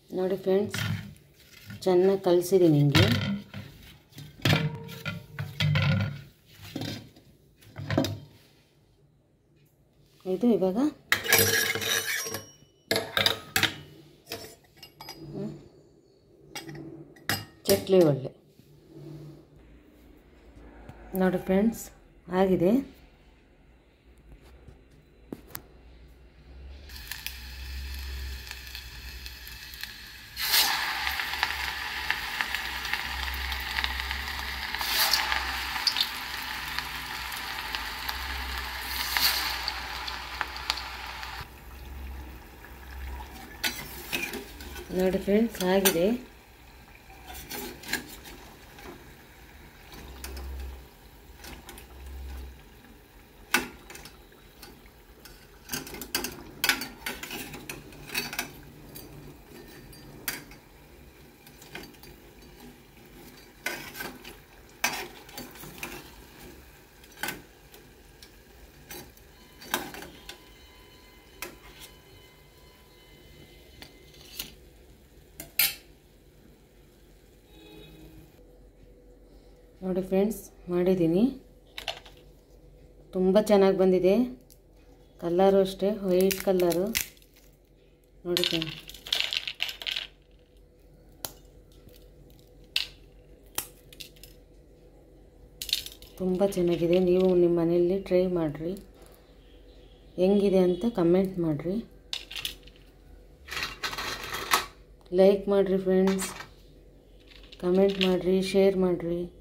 ನೋಡಿ ಫ್ರೆಂಡ್ಸ್ ಚೆನ್ನಾಗಿ ಕಲಿಸಿದ್ದೀನಿ ಹಿಂಗೆ ಇದು ಇವಾಗ ಹ್ಮ್. ಚಕ್ಲಿ ಒಳ್ಳೆ ನೋಡಿ ಫ್ರೆಂಡ್ಸ್ ಆಗಿದೆ ನೋಡಿ ಫ್ರೆಂಡ್ಸ್ ಆಗಿದೆ ನೋಡಿ ಫ್ರೆಂಡ್ಸ್ ಮಾಡಿದ್ದೀನಿ ತುಂಬ ಚೆನ್ನಾಗಿ ಬಂದಿದೆ ಕಲ್ಲರು ಅಷ್ಟೇ ವೈಟ್ ಕಲ್ಲರು ನೋಡಿ ಫ್ರೆಂಡ್ಸ್ ತುಂಬ ಚೆನ್ನಾಗಿದೆ ನೀವು ನಿಮ್ಮ ಮನೆಯಲ್ಲಿ ಟ್ರೈ ಮಾಡಿರಿ ಹೆಂಗಿದೆ ಅಂತ ಕಮೆಂಟ್ ಮಾಡಿರಿ ಲೈಕ್ ಮಾಡಿರಿ ಫ್ರೆಂಡ್ಸ್ ಕಮೆಂಟ್ ಮಾಡಿರಿ ಶೇರ್ ಮಾಡಿರಿ